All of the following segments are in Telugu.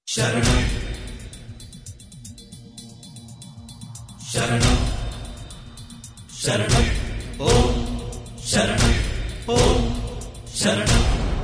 శరణం శరణం శరణం ఓం శరణం ఓం శరణం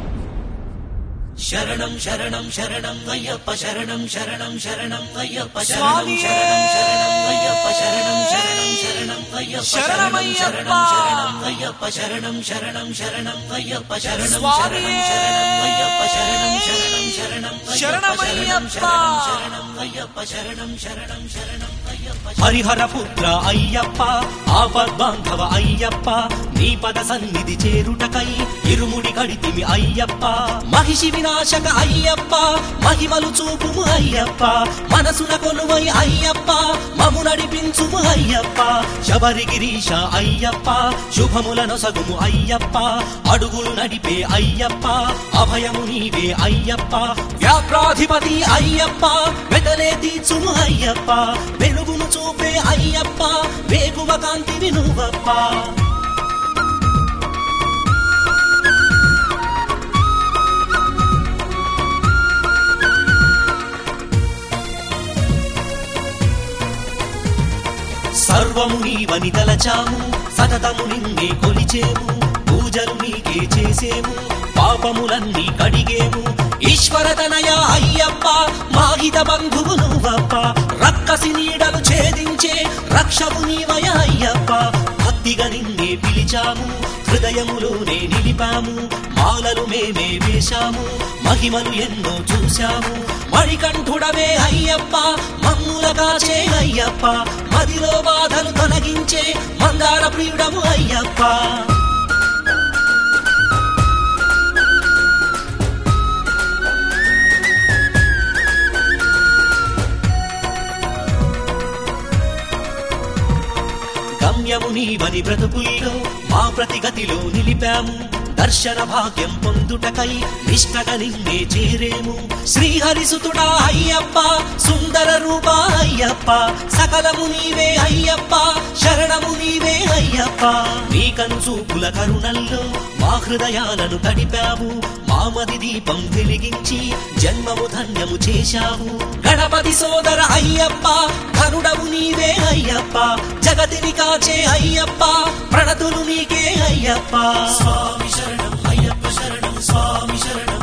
శరణం శరణం శరణం అయ్యప్ప శరణం శరణం శరణం అయ్యప్ప శరణం శరణం శరణం అయ్యప్ప శరణం శరణం శరణం అయ్యప్ప శరణం శరణం శరణం అయ్యప్ప శరణం శరణం శరణం అయ్యప్ప శరణం శరణం శరణం అయ్యప్ప శరణం శరణం శరణం శరణమయ్యప్ప. శరణం అయ్యప్ప శరణం శరణం శరణం అయ్యప్ప హరిహర పుత్ర అయ్యప్ప ఆపద్బాంధవ అయ్యప్ప నీ పద సన్నిధి చేరుటకై ఇరుముడి కడితిమి అయ్యప్ప మహిషి వినాశక అయ్యప్ప మహిమలు చూపుము అయ్యప్ప మనసున కొలువై అయ్యప్ప మము నడిపించుము అయ్యప్ప శబరిగిరీశ అయ్యప్ప శుభములను సగుము అయ్యప్ప అడుగులు నడిపే అయ్యప్ప అభయము నీవే అయ్యప్ప వ్యాప్రాధిపతి అయ్యప్ప వెతలే తీర్చుము అయ్యప్ప వెలుగును చూపే అయ్యప్ప వేగువ కాంతివి నువ్వప్ప సర్వము నీవని తలచాము సతతము నిన్నే కొలిచేము పూజలు నీకే చేసేము పాపములన్నీ కడిగేము ఈశ్వర తనయ అయ్యప్ప మాహిత బంధువు నువ్వప్ప రక్కసి నీడలు ఛేదించే రక్షము నీవయ అయ్యప్ప భక్తిగా నిన్నే పిలిచాము హృదయములోనే నిలిపాము మాలలు మేమే వేశాము మహిమలు ఎన్నో చూశాము మణికంఠుడవే అయ్యప్ప మమ్ముల కాచే అయ్యప్ప మదిలో బాధలు తొలగించే మందార ప్రియుడము అయ్యప్ప గమ్యము నీవని బ్రతుకుల్లో మా ప్రతిగతిలో నిలిపాము దర్శన భాగ్యం పొందుటకై నిష్టగా నిన్నే చేరేము శ్రీహరిసుతుడా అయ్యప్ప సుందర రూప అయ్యప్ప సకలము నీవే అయ్యప్ప శరణము నీవే అయ్యప్ప నీ కను చూపుల కరుణల్లో మా హృదయాలను తడిపావు మామది దీపం వెలిగించి జన్మము ధన్యము చేశావు గణపతి సోదర అయ్యప్ప కరుడవు నీవే అయ్యప్ప జగతిని కాచే అయ్యప్ప ప్రణతులు నీకే అయ్యప్ప స్వామి శరణం అయ్యప్ప శరణం స్వామి శరణం